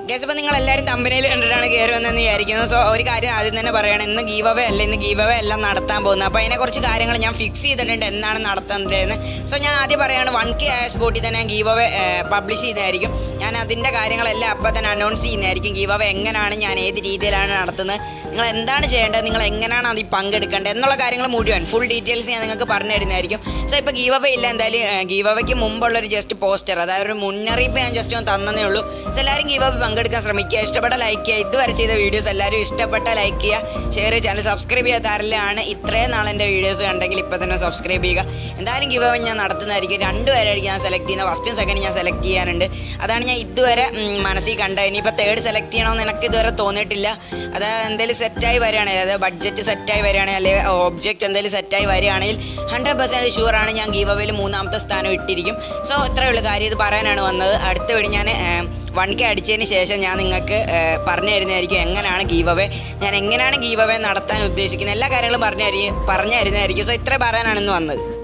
guess ഇപ്പോൾ നിങ്ങൾ എല്ലാവരും തമ്പനയിൽ കണ്ടിട്ടാണ് കയറി വന്നതെന്ന് വിചാരിക്കുന്നു സോ ഒരു കാര്യം ആദ്യം തന്നെ പറയുകയാണ് ഇന്ന് ഗീവ് അവേ അല്ല ഇന്ന് ഗീവ് അവേ എല്ലാം നടത്താൻ പോകുന്നത് അപ്പോൾ അതിനെ കുറച്ച് കാര്യങ്ങൾ ഞാൻ ഫിക്സ് ചെയ്തിട്ടുണ്ട് എന്നാണ് നടത്തേണ്ടതെന്ന് സോ ഞാൻ ആദ്യം പറയുകയാണ് വൺ കെ ആയ സ്പോട്ടിൽ തന്നെ ഞാൻ ഗീവ് അവേ പബ്ലിഷ് ചെയ്തായിരിക്കും ഞാൻ അതിൻ്റെ കാര്യങ്ങളെല്ലാം അപ്പോൾ തന്നെ അനൗൺസ് ചെയ്യുന്നതായിരിക്കും ഗീവ് അവേ എങ്ങനെയാണ് ഞാൻ ഏത് രീതിയിലാണ് നടത്തുന്നത് നിങ്ങൾ എന്താണ് ചെയ്യേണ്ടത് നിങ്ങൾ എങ്ങനെയാണ് അതിൽ പങ്കെടുക്കേണ്ടത് എന്നുള്ള കാര്യങ്ങൾ മുഴുവൻ ഫുൾ ഡീറ്റെയിൽസ് ഞാൻ നിങ്ങൾക്ക് പറഞ്ഞു തരുന്നതായിരിക്കും സോ ഇപ്പോൾ ഗീവ് അവേ ഇല്ല എന്തായാലും ഗീവ് അവയ്ക്ക് മുമ്പുള്ളൊരു ജസ്റ്റ് പോസ്റ്റർ അതായത് ഒരു മുന്നറിയിപ്പ് ഞാൻ ജസ്റ്റ് ഒന്ന് തന്നതേ ഉള്ളൂ സോ എല്ലാവരും ഗീവ് അവ പങ്കെടുക്കാൻ ശ്രമിക്കുക ഇഷ്ടപ്പെട്ട ലൈക്ക് ചെയ്യുക ഇതുവരെ ചെയ്ത വീഡിയോസ് എല്ലാവരും ഇഷ്ടപ്പെട്ട ലൈക്ക് ചെയ്യുക ഷെയർ ചെയ്യുക ചാനൽ സബ്സ്ക്രൈബ് ചെയ്യാത്ത ആരെല്ലാം ഇത്രയും നാൾ എൻ്റെ വീഡിയോസ് കണ്ടെങ്കിൽ ഇപ്പോൾ തന്നെ സബ്സ്ക്രൈബ് ചെയ്യുക എന്തായാലും ഗീവ് അവ ഞാൻ നടത്തുന്നതായിരിക്കും രണ്ട് പേരായിരിക്കും ഞാൻ സെലക്ട് ചെയ്യുന്നത് ഫസ്റ്റും സെക്കൻഡ് ഞാൻ സെലക്ട് ചെയ്യാനുണ്ട് അതാണ് ഞാൻ ഇതുവരെ ഉം, മനസ്സിൽ കണ്ടത് ഇനിയിപ്പോൾ തേർഡ് സെലക്ട് ചെയ്യണമെന്ന് എനിക്ക് ഇതുവരെ തോന്നിയിട്ടില്ല അത് എന്തെങ്കിലും സെറ്റായി വരികയാണെങ്കിൽ അതായത് ബഡ്ജറ്റ് സെറ്റായി വരികയാണെങ്കിൽ അല്ലെങ്കിൽ ഒബ്ജക്റ്റ് എന്തെങ്കിലും സെറ്റായി വരികയാണെങ്കിൽ ഹൺഡ്രഡ് പെർസെൻറ്റ് ഷുവറാണ് ഞാൻ ഗീവ് അവയിൽ മൂന്നാമത്തെ സ്ഥാനം ഇട്ടിരിക്കും സോ ഇത്രയേ ഉള്ളൂ കാര്യം ഇത് പറയാനാണ് വന്നത് അടുത്ത വീട് ഞാൻ വൺ കെ അടിച്ചതിന് ശേഷം ഞാൻ നിങ്ങൾക്ക് ഏഹ്, പറഞ്ഞു തരുന്നതായിരിക്കും എങ്ങനെയാണ് ഗീവ് അവേ ഞാൻ എങ്ങനെയാണ് ഗീവ് അവേ നടത്താൻ ഉദ്ദേശിക്കുന്നത് എല്ലാ കാര്യങ്ങളും പറഞ്ഞു തരും പറഞ്ഞു തരുന്നതായിരിക്കും സോ ഇത്ര പറയാനാണ് ഇന്ന് വന്നത്